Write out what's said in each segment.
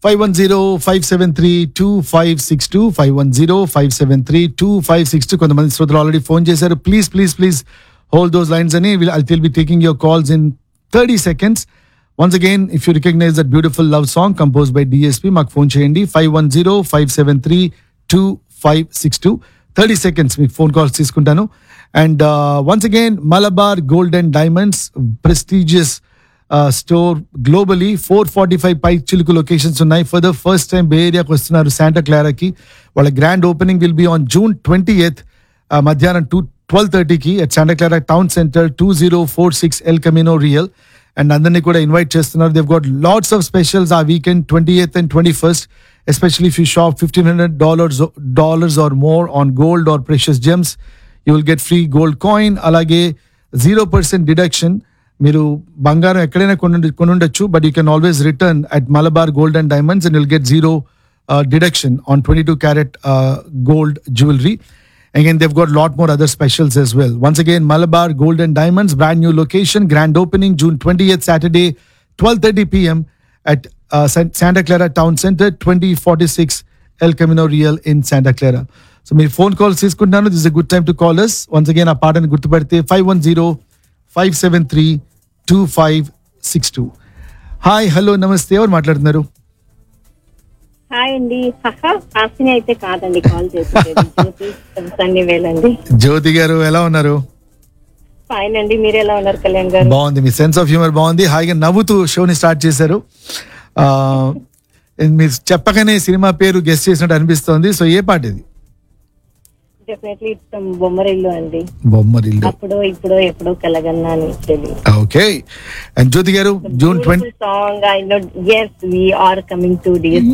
Five one zero five seven three two five six two five one zero five seven three two five six two కొంతమంది శ్రోతలు already phone చేశారు please please please hold those lines అని I will be taking your calls in thirty seconds once again if you recognise that beautiful love song compose by DSP మాకు phone చేయండి five one zero five seven three two five six two thirty seconds మీకు phone calls తీసుకుంటాను and once again Malabar gold and diamonds prestigious store globally four forty five పై చిలుకు locations ఉన్నాయి for the first time bay ఏరియాకి వస్తున్నారు Santa క్లారాకి వాళ్ళ grand opening will be on June twenty eighth మధ్యాహ్నం టూ ట్వెల్వ్ థర్టీకి at Santa Clara town centre two zero four six El Camino Real and అందరినీ కూడా ఇన్వైట్ చేస్తున్నారు they've got lots of specials ఆ weekend twenty eighth and twenty first especially if you shop fifteen hundred dollars dollars or more on gold or precious gems you will get free gold coin అలాగే zero percent deduction మీరు బంగారం ఎక్కడైనా కొను కొనుండొచ్చు but you can always return at Malabar gold and diamonds and will get zero deduction on twenty two carat gold jewellery Again, they've got a lot more other specials as well. Once again, Malabar Gold and Diamonds, brand new location, grand opening June 20th, Saturday, 12:30 p.m. at uh, San- Santa Clara Town Center, 2046 El Camino Real in Santa Clara. So, మీ phone calls తీసుకుంటున్నాను this is good time to call us once again ఆ పాటని గుర్తుపెడితే five one zero five seven three two five six two hi hello నమస్తే ఎవరు మాట్లాడుతున్నారు hi అండి హహ హాసిని అయితే కాదండి కాల్ చేసేది జ్యోతి సన్ని వేలండి జ్యోతి గారు ఎలా ఉన్నారు ఫైన్ అండి మీరు ఎలా ఉన్నారు కళ్యాణ్ గారు బాగుంది మీ సెన్స్ ఆఫ్ హ్యూమర్ బాగుంది హాయిగా నవ్వుతూ షోని స్టార్ట్ చేశారు ఆ, మీరు చెప్పకనే సినిమా పేరు గెస్ట్ చేసినట్టు అనిపిస్తోంది సో ఏ పాట ఇది డెఫినెట్లీ ఇష్టం బొమ్మరిల్లు అండి బొమ్మరిల్లు అప్పుడు ఇప్పుడు ఎప్పుడో కలగన్నా అని తెలియదు okay and Jyothi garu June twenty song I know yes we are coming to dear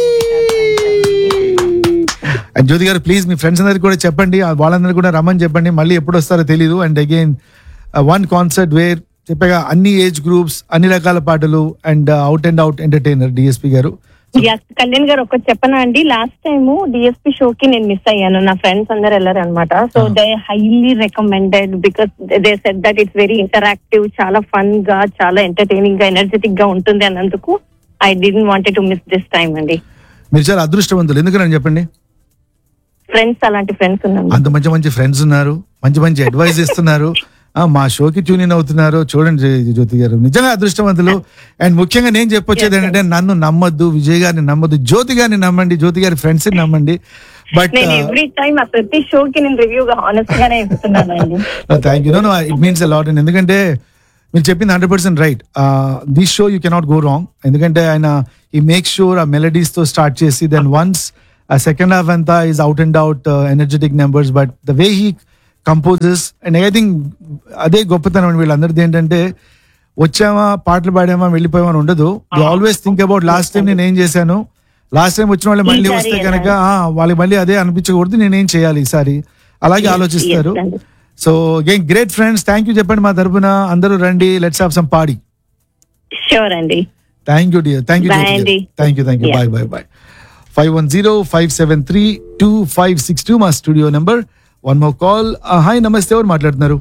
and Jyothi garu please me friends అందరికి కూడా చెప్పండి ఆ వాళ్ళందరికీ కూడా రమ్మని చెప్పండి మళ్ళీ ఎప్పుడు వస్తారో తెలియదు and again one concert where చెప్పగా అన్ని ఏజ్ గ్రూప్స్ అన్ని రకాల పాటలు and out and out entertainer DSP garu Kalyan గారు ఒకటి చెప్పనా అండి లాస్ట్ టైం డిఎస్పి షో కి నేను మిస్ అయ్యాను నా ఫ్రెండ్స్ అందరు వెళ్ళారు అనమాట so Ah. They highly recommended because they said that it's very interactive చాలా ఫన్ గా చాలా ఎంటర్టైనింగ్ గా ఎనర్జెటిక్ గా ఉంటుంది అన్నందుకు I didn't wanted to miss this time అండి మీరు చాలా అదృష్టవంతులు ఎందుకని చెప్పండి ఫ్రెండ్స్ అలాంటి ఫ్రెండ్స్ ఉన్నాం అంత మంచి మంచి ఫ్రెండ్స్ ఉన్నారు మంచి మంచి అడ్వైస్ ఇస్తున్నారు ఆ, మా షోకి ట్యూన్ ఇన్ అవుతున్నారు చూడండి జ్యోతి గారు నిజంగా అదృష్టవంతులు అండ్ ముఖ్యంగా నేను చెప్పొచ్చేది ఏంటంటే నన్ను నమ్మొద్దు విజయ్ గారిని నమ్మొద్దు జ్యోతి గారిని నమ్మండి జ్యోతి గారి ఫ్రెండ్స్ ని నమ్మండి బట్ నేను ఎవ్రీ టైం ఆ ప్రతి షో కి నేను రివ్యూ గా హానెస్ట్ గానే ఇస్తున్నాను అండి thank you know it means a lot ఎందుకంటే మీరు చెప్పింది hundred percent right this show you cannot go wrong ఎందుకంటే ఆయన ఈ మేక్ షూర్ ఆ మెలడీస్ తో స్టార్ట్ చేసి దెన్ వన్స్ ఆ సెకండ్ హాఫ్ అంతా is out and out energetic numbers but the way he composes and I think అదే గొప్పతనం అండి వీళ్ళందరిది ఏంటంటే వచ్చామా పాటలు పాడామా వెళ్ళిపోయామా అని ఉండదు they always think about last time నేను ఏం చేశాను లాస్ట్ టైం వచ్చిన వాళ్ళు మళ్ళీ ఈసారి వస్తే ఎలా? కనుక ఆ, వాళ్ళకి మళ్ళీ అదే అనిపించకూడదు నేనేం చేయాలి ఈసారి అలాగే Yes, ఆలోచిస్తారు yes, అండి. So again great friends thank you చెప్పండి మా తరపున అందరూ రండి లెట్స్ హావ్ సమ్ పాడి షూర్ అండి thank you dear thank you Bye అండి. Thank you thank you Yeah. Bye bye bye five one zero five seven three two five six two మా studio number one more call hi నమస్తే ఎవరు మాట్లాడుతున్నారు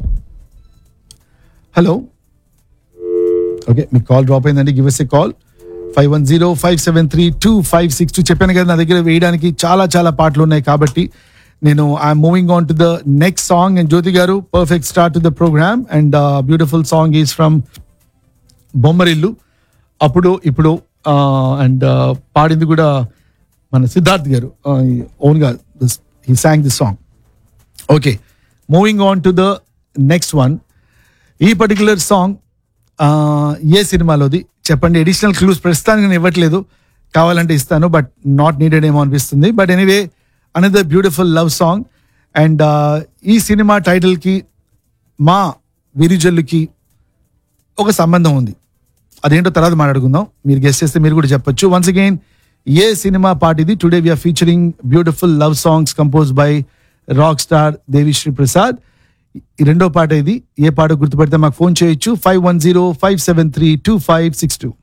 hello okay మీ call drop అయిందండి give us a call five one zero five seven three two five six two చెప్పాను కదా నా దగ్గర వేయడానికి చాలా చాలా పాటలు ఉన్నాయి కాబట్టి నేను I'm moving on to the next song and Jyothi garu perfect start to the programme and beautiful song is from Bommarillu అప్పుడు ఇప్పుడు అండ్ పాడింది కూడా మన సిద్ధార్థ్ గారు ఓన్గా he song this song okay moving on to the next one ఈ పర్టికులర్ సాంగ్ ఏ సినిమాలోది చెప్పండి అడిషనల్ క్లూస్ ప్రస్తుతానికి నేను ఇవ్వట్లేదు కావాలంటే ఇస్తాను బట్ నాట్ నీడెడ్ ఏమో అనిపిస్తుంది but anyway another beautiful love song and ఈ సినిమా టైటిల్కి మా విరిజల్లుకి ఒక సంబంధం ఉంది అదేంటో తర్వాత మాట్లాడుకుందాం మీరు గెస్ట్ చేస్తే మీరు కూడా చెప్పొచ్చు వన్స్ అగైన్ ఏ సినిమా పాట ఇది today we're featuring beautiful love songs compose by rock star Devi Sri Prasad ఈ రెండో పాట ఇది ఏ పాట గుర్తుపెడితే మాకు ఫోన్ చేయొచ్చు five one zero five seven three two five six two